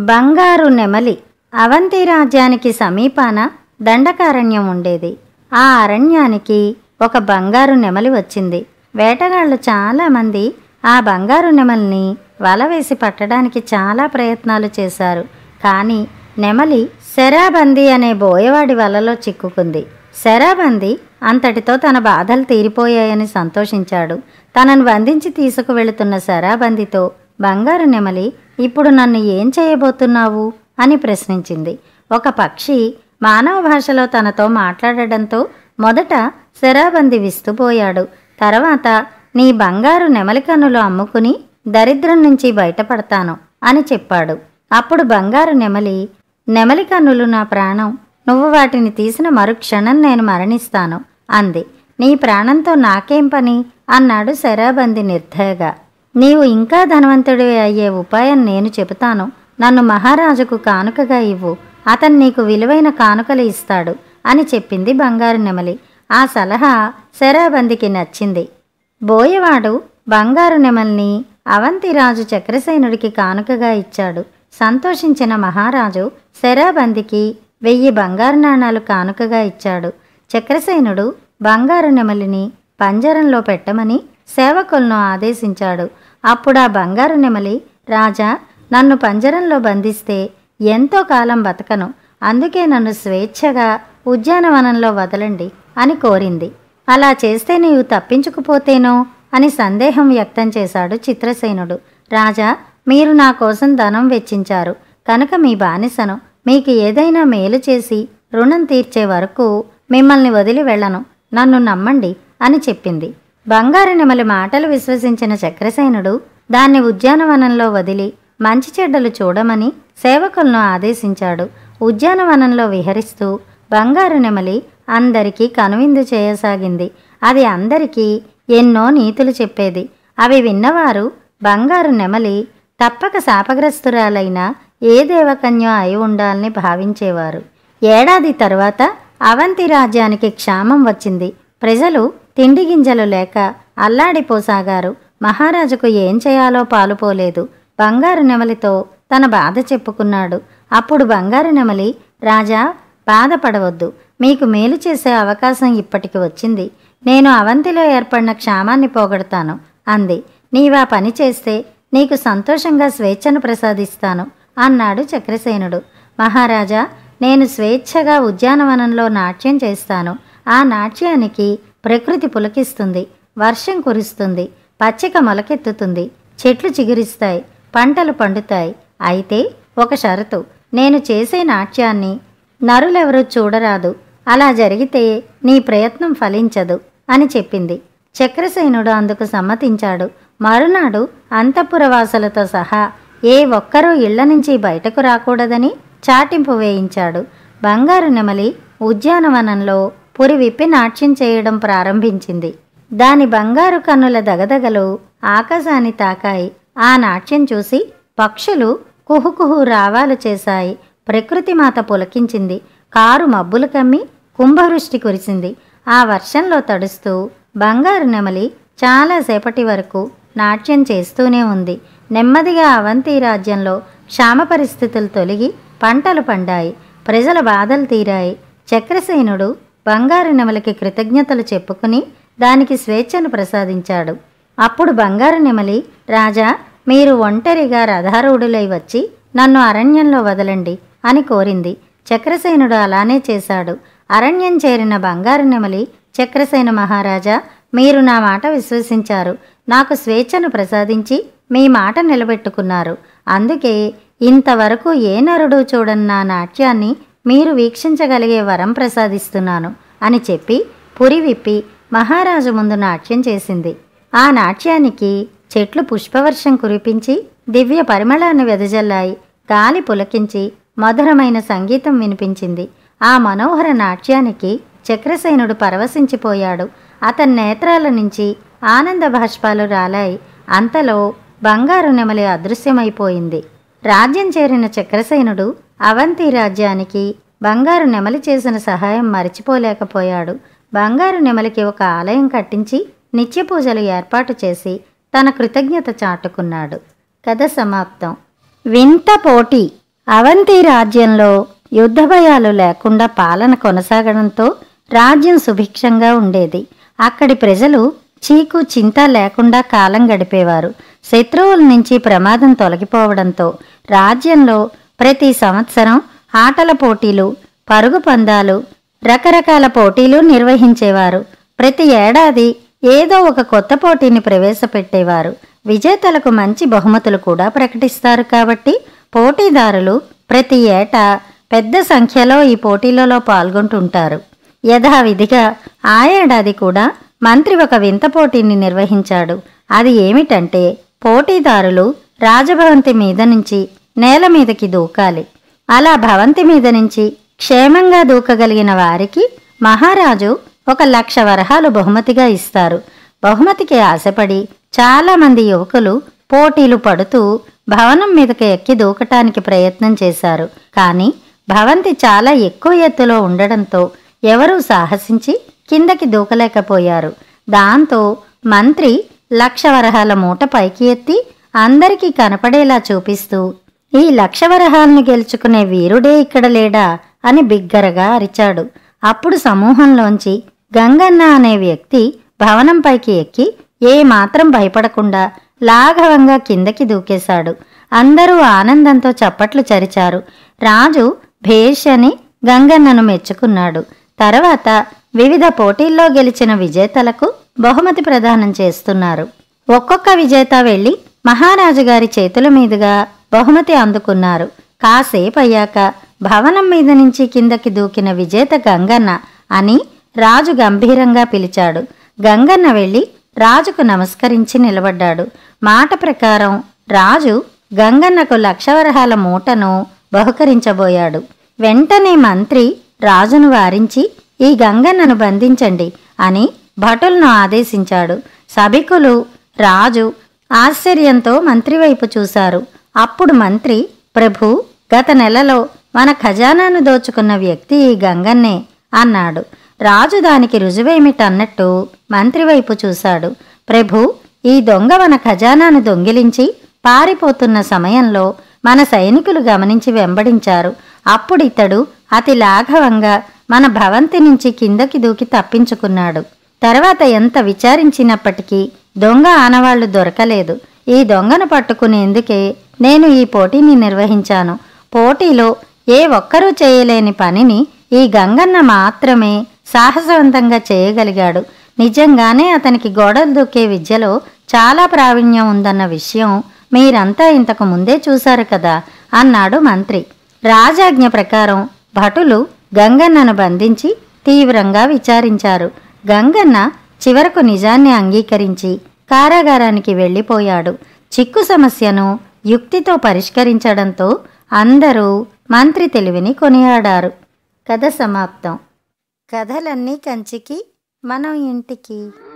బంగారు నెమలి అవంతి రాజ్యానికి సమీపాన దండకారణ్యం ఉండేది ఆ అరణ్యానికి ఒక బంగారు నెమలి వచ్చింది వేటగాళ్ళు చాలామంది ఆ బంగారు నెమలిని వల వేసి పట్టడానికి చాలా ప్రయత్నాలు చేశారు కానీ నెమలి శరాబంది అనే బోయవాడి వలలో చిక్కుకుంది శరాబంది అంతటితో తన బాధలు తీరిపోయాయని సంతోషించాడు తనను బంధించి తీసుకువెళుతున్న శరాబందితో బంగారు నెమలి ఇప్పుడు నన్ను ఏం చేయబోతున్నావు అని ప్రశ్నించింది ఒక పక్షి మానవ భాషలో తనతో మాట్లాడడంతో మొదట శరాబంది విస్తుపోయాడు తర్వాత నీ బంగారు నెమలి కన్నులు అమ్ముకుని దరిద్రం నుంచి బయటపడతాను అని చెప్పాడు అప్పుడు బంగారు నెమలి నెమలి కన్నులు నా ప్రాణం నువ్వు వాటిని తీసిన మరుక్షణం నేను మరణిస్తాను అంది నీ ప్రాణంతో నాకేం పని అన్నాడు శరాబంది నిర్దయగా నీవు ఇంకా ధనవంతుడివి అయ్యే ఉపాయం నేను చెబుతాను నన్ను మహారాజుకు కానుకగా ఇవ్వు అతను నీకు విలువైన కానుకలు ఇస్తాడు అని చెప్పింది బంగారు నెమలి ఆ సలహా శరాబందికి నచ్చింది బోయవాడు బంగారు నెమల్ని అవంతిరాజు చక్రసేనుడికి కానుకగా ఇచ్చాడు సంతోషించిన మహారాజు శరాబందికి వెయ్యి బంగారు నాణాలు కానుకగా ఇచ్చాడు చక్రసేనుడు బంగారు నెమలిని పంజరంలో పెట్టమని సేవకులను ఆదేశించాడు అప్పుడు ఆ బంగారు నెమలి రాజా నన్ను పంజరంలో బంధిస్తే ఎంతో కాలం బతకను అందుకే నన్ను స్వేచ్ఛగా ఉద్యానవనంలో వదలండి అని కోరింది అలా చేస్తే నీవు తప్పించుకుపోతేనో అని సందేహం వ్యక్తం చేశాడు చిత్రసేనుడు రాజా మీరు నా కోసం ధనం వెచ్చించారు కనుక మీ బానిసను మీకు ఏదైనా మేలు చేసి రుణం తీర్చే వరకు మిమ్మల్ని వదిలి వెళ్ళను నన్ను నమ్మండి అని చెప్పింది బంగారు నెమలి మాటలు విశ్వసించిన చక్రసేనుడు దాన్ని ఉద్యానవనంలో వదిలి మంచి చెడ్డలు చూడమని సేవకులను ఆదేశించాడు ఉద్యానవనంలో విహరిస్తూ బంగారు నెమలి అందరికీ కనువిందు చేయసాగింది అది అందరికీ ఎన్నో నీతులు చెప్పేది అవి విన్నవారు బంగారు నెమలి తప్పక శాపగ్రస్తురాలైన ఏ దేవకన్య అయి ఉండాలని భావించేవారు ఏడాది తర్వాత అవంతి రాజ్యానికి క్షామం వచ్చింది ప్రజలు తిండి గింజలు లేక అల్లాడిపోసాగారు మహారాజుకు ఏం చేయాలో పాలుపోలేదు బంగారు నెమలితో తన బాధ చెప్పుకున్నాడు అప్పుడు బంగారు నెమలి రాజా బాధపడవద్దు మీకు మేలు చేసే అవకాశం ఇప్పటికి వచ్చింది నేను అవంతిలో ఏర్పడిన క్షామాన్ని పోగొడతాను అంది నీవా పని చేస్తే నీకు సంతోషంగా స్వేచ్ఛను ప్రసాదిస్తాను అన్నాడు చక్రసేనుడు మహారాజా నేను స్వేచ్ఛగా ఉద్యానవనంలో నాట్యం చేస్తాను ఆ నాట్యానికి ప్రకృతి పులకిస్తుంది వర్షం కురుస్తుంది పచ్చిక మొలకెత్తుతుంది చెట్లు చిగురిస్తాయి పంటలు పండుతాయి అయితే ఒక షరతు నేను చేసే నాట్యాన్ని నరులెవరూ చూడరాదు అలా జరిగితే నీ ప్రయత్నం ఫలించదు అని చెప్పింది చక్రసేనుడు అందుకు సమ్మతించాడు మరునాడు అంతఃపురవాసులతో సహా ఏ ఒక్కరూ ఇళ్ల నుంచి బయటకు రాకూడదని చాటింపు వేయించాడు బంగారు నెమలి ఉద్యానవనంలో పురి విప్పి నాట్యం చేయడం ప్రారంభించింది దాని బంగారు కన్నుల దగదగలు ఆకాశాన్ని తాకాయి ఆ నాట్యం చూసి పక్షులు కుహుకుహు రావాలు చేశాయి ప్రకృతి మాత పులకించింది కారు మబ్బులు కమ్మి కుంభవృష్టి కురిసింది ఆ వర్షంలో తడుస్తూ బంగారు నెమలి చాలాసేపటి వరకు నాట్యం చేస్తూనే ఉంది నెమ్మదిగా అవంతి రాజ్యంలో క్షామ పరిస్థితులు తొలగి పంటలు పండాయి ప్రజల బాధలు తీరాయి చక్రసేనుడు బంగారు నెమలికి కృతజ్ఞతలు చెప్పుకుని దానికి స్వేచ్ఛను ప్రసాదించాడు అప్పుడు బంగారు నెమలి రాజా మీరు ఒంటరిగా రథారూఢులై వచ్చి నన్ను అరణ్యంలో వదలండి అని కోరింది చక్రసేనుడు అలానే చేశాడు అరణ్యం చేరిన బంగారు నెమలి చక్రసేన మహారాజా మీరు నా మాట విశ్వసించారు నాకు స్వేచ్ఛను ప్రసాదించి మీ మాట నిలబెట్టుకున్నారు అందుకే ఇంతవరకు ఏ నరుడు చూడని నా నాట్యాన్ని మీరు వీక్షించగలిగే వరం ప్రసాదిస్తున్నాను అని చెప్పి పురి విప్పి మహారాజు ముందు నాట్యం చేసింది ఆ నాట్యానికి చెట్లు పుష్పవర్షం కురిపించి దివ్య పరిమళాన్ని వెదజల్లాయి గాలి పులకించి మధురమైన సంగీతం వినిపించింది ఆ మనోహర నాట్యానికి చక్రసేనుడు పరవశించిపోయాడు అతని నేత్రాల నుంచి ఆనంద భాష్పాలు రాలాయి అంతలో బంగారు నెమలి అదృశ్యమైపోయింది రాజ్యం చేరిన చక్రసేనుడు అవంతి రాజ్యానికి బంగారు నెమలి చేసిన సహాయం మరిచిపోలేకపోయాడు బంగారు నెమలికి ఒక ఆలయం కట్టించి నిత్య పూజలు ఏర్పాటు చేసి తన కృతజ్ఞత చాటుకున్నాడు కథ సమాప్తం వింత పోటీ అవంతి రాజ్యంలో యుద్ధ భయాలు లేకుండా పాలన కొనసాగడంతో రాజ్యం సుభిక్షంగా ఉండేది అక్కడి ప్రజలు చీకు చింత లేకుండా కాలం గడిపేవారు శత్రువుల నుంచి ప్రమాదం తొలగిపోవడంతో రాజ్యంలో ప్రతి సంవత్సరం ఆటల పోటీలు పరుగు పందాలు రకరకాల పోటీలు నిర్వహించేవారు ప్రతి ఏడాది ఏదో ఒక కొత్త పోటీని ప్రవేశపెట్టేవారు విజేతలకు మంచి బహుమతులు కూడా ప్రకటిస్తారు కాబట్టి పోటీదారులు ప్రతి ఏటా పెద్ద సంఖ్యలో ఈ పోటీలలో పాల్గొంటుంటారు యథావిధిగా ఆ ఏడాది కూడా మంత్రి ఒక వింత పోటీని నిర్వహించాడు అది ఏమిటంటే పోటీదారులు రాజభవంతి మీద నుంచి నేల మీదకి దూకాలి అలా భవంతి మీద నుంచి క్షేమంగా దూకగలిగిన వారికి మహారాజు ఒక లక్ష వరహాలు బహుమతిగా ఇస్తారు బహుమతికి ఆశపడి చాలామంది యువకులు పోటీలు పడుతూ భవనం మీదకి ఎక్కి దూకటానికి ప్రయత్నం చేశారు కానీ భవంతి చాలా ఎక్కువ ఎత్తులో ఉండడంతో ఎవరూ సాహసించి కిందకి దూకలేకపోయారు దాంతో మంత్రి లక్ష వరహాల మూట పైకి ఎత్తి అందరికీ కనపడేలా చూపిస్తూ ఈ లక్ష వరహాలను గెలుచుకునే వీరుడే ఇక్కడ లేడా అని బిగ్గరగా అరిచాడు అప్పుడు సమూహంలోంచి గంగన్న అనే వ్యక్తి భవనంపైకి ఎక్కి ఏ మాత్రం భయపడకుండా లాఘవంగా కిందకి దూకేశాడు అందరూ ఆనందంతో చప్పట్లు చరిచారు రాజు భేష్ అని గంగన్నను మెచ్చుకున్నాడు తర్వాత వివిధ పోటీల్లో గెలిచిన విజేతలకు బహుమతి ప్రదానం చేస్తున్నారు ఒక్కొక్క విజేత వెళ్లి మహారాజు గారి చేతుల మీదుగా బహుమతి అందుకున్నారు కాసేపు అయ్యాక భవనం మీద నుంచి కిందకి దూకిన విజేత గంగన్న అని రాజు గంభీరంగా పిలిచాడు గంగన్న వెళ్ళి రాజుకు నమస్కరించి నిలబడ్డాడు మాట ప్రకారం రాజు గంగన్నకు లక్షవరహాల మూటను బహుకరించబోయాడు వెంటనే మంత్రి రాజును వారించి ఈ గంగన్నను బంధించండి అని భటులను ఆదేశించాడు సభికులు రాజు ఆశ్చర్యంతో మంత్రి వైపు చూశారు అప్పుడు మంత్రి ప్రభు గత నెలలో మన ఖజానాను దోచుకున్న వ్యక్తి ఈ గంగన్నే అన్నాడు రాజు దానికి రుజువేమిటన్నట్టు మంత్రి వైపు చూశాడు ప్రభు ఈ దొంగ మన ఖజానాను దొంగిలించి పారిపోతున్న సమయంలో మన సైనికులు గమనించి వెంబడించారు అప్పుడు ఇతడు అతి లాఘవంగా మన భవంతి నుంచి కిందకి దూకి తప్పించుకున్నాడు తర్వాత ఎంత విచారించినప్పటికీ దొంగ ఆనవాళ్లు దొరకలేదు ఈ దొంగను పట్టుకునేందుకే నేను ఈ పోటీని నిర్వహించాను పోటీలో ఏ ఒక్కరూ చేయలేని పనిని ఈ గంగన్న మాత్రమే సాహసవంతంగా చేయగలిగాడు నిజంగానే అతనికి గోడలు దూకే విద్యలో చాలా ప్రావీణ్యం ఉందన్న విషయం మీరంతా ఇంతకు ముందే చూశారు కదా అన్నాడు మంత్రి రాజాజ్ఞ ప్రకారం భటులు గంగన్నను బంధించి తీవ్రంగా విచారించారు గంగన్న చివరకు నిజాన్ని అంగీకరించి కారాగారానికి వెళ్ళిపోయాడు చిక్కు సమస్యను యుక్తితో పరిష్కరించడంతో అందరూ మంత్రి తెలివిని కొనియాడారు కథ సమాప్తం కథలన్నీ కంచికి మనం ఇంటికి